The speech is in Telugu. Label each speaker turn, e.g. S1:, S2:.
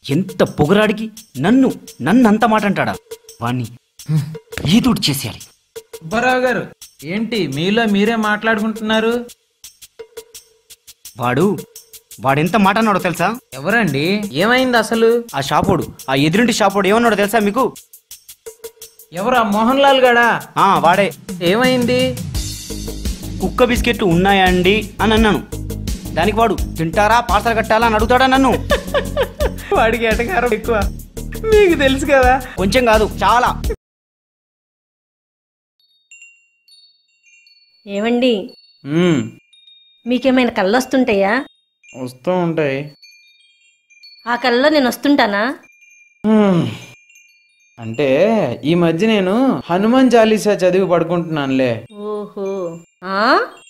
S1: ఎంత పొగరాడికి నన్ను నన్ను అంత మాట అంటాడా వాణ్ణి ఈదుడు చేసేయాలి
S2: సుబ్బారావు గారు ఏంటి మీలో మీరే మాట్లాడుకుంటున్నారు
S1: వాడు వాడెంత మాట అన్నాడో తెలుసా
S2: ఎవరండి ఏమైంది అసలు
S1: ఆ షాపోడు ఆ ఎదురింటి షాపోడు ఏమన్నాడో తెలుసా మీకు
S2: ఎవరా మోహన్ లాల్ గడా
S1: ఆ వాడే
S2: ఏమైంది
S1: కుక్క బిస్కెట్లు ఉన్నాయా అండి అని అన్నాను దానికి వాడు తింటారా పార్సల్ కట్టాలా అని అడుగుతాడా నన్ను
S2: వాడికి ఎటకారం ఎక్కువ మీకు తెలుసు కదా
S1: కొంచెం కాదు చాలా
S3: ఏమండి మీకేమైనా కళ్ళు వస్తుంటాయా
S2: వస్తూ ఉంటాయి
S3: ఆ కళ్ళలో నేను వస్తుంటానా
S2: అంటే ఈ మధ్య నేను హనుమాన్ చాలీసా చదివి పడుకుంటున్నానులే
S3: ఓహో ఆ